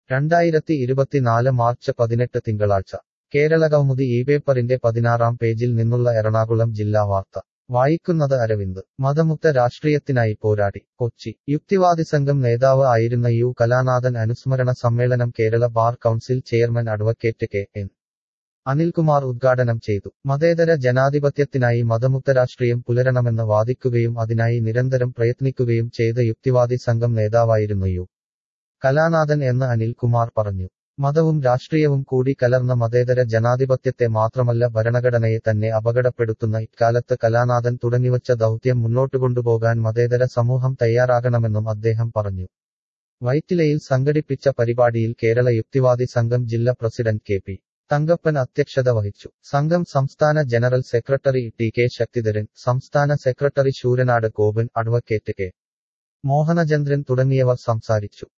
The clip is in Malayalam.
രണ്ടായിരത്തി ഇരുപത്തിനാല് മാർച്ച് പതിനെട്ട് തിങ്കളാഴ്ച കേരള കൗമുദി ഈ പേപ്പറിന്റെ പതിനാറാം പേജിൽ നിന്നുള്ള എറണാകുളം ജില്ലാ വാർത്ത വായിക്കുന്നത് അരവിന്ദ് മതമുക്ത രാഷ്ട്രീയത്തിനായി പോരാടി കൊച്ചി യുക്തിവാദി സംഘം നേതാവ് ആയിരുന്ന യു കലാനാഥൻ അനുസ്മരണ സമ്മേളനം Kerala bar council chairman advocate K N Anilkumar ഉദ്ഘാടനം ചെയ്തു മതേതര ജനാധിപത്യത്തിനായി മതമുക്ത രാഷ്ട്രീയം പുലരണമെന്ന് വാദിക്കുകയും അതിനായി നിരന്തരം പ്രയത്നിക്കുകയും ചെയ്ത യുക്തിവാദി സംഘം നേതാവായിരുന്നു യു കലാനാഥൻ എന്ന് അനിൽകുമാർ പറഞ്ഞു മതവും രാഷ്ട്രീയവും കൂടി കലർന്ന മതേതര ജനാധിപത്യത്തെ മാത്രമല്ല ഭരണഘടനയെ തന്നെ അപകടപ്പെടുത്തുന്ന ഇക്കാലത്ത് കലാനാഥൻ തുടങ്ങിവച്ച ദൗത്യം മുന്നോട്ടുകൊണ്ടുപോകാൻ മതേതര സമൂഹം തയ്യാറാകണമെന്നും അദ്ദേഹം പറഞ്ഞു വൈറ്റിലയിൽ സംഘടിപ്പിച്ച പരിപാടിയിൽ കേരള യുക്തിവാദി സംഘം ജില്ലാ പ്രസിഡന്റ് കെ പി തങ്കപ്പൻ അധ്യക്ഷത വഹിച്ചു സംഘം സംസ്ഥാന general secretary T K Sakthidharan സംസ്ഥാന secretary Sooranad Gopan advocate K Mohanachandran തുടങ്ങിയവർ സംസാരിച്ചു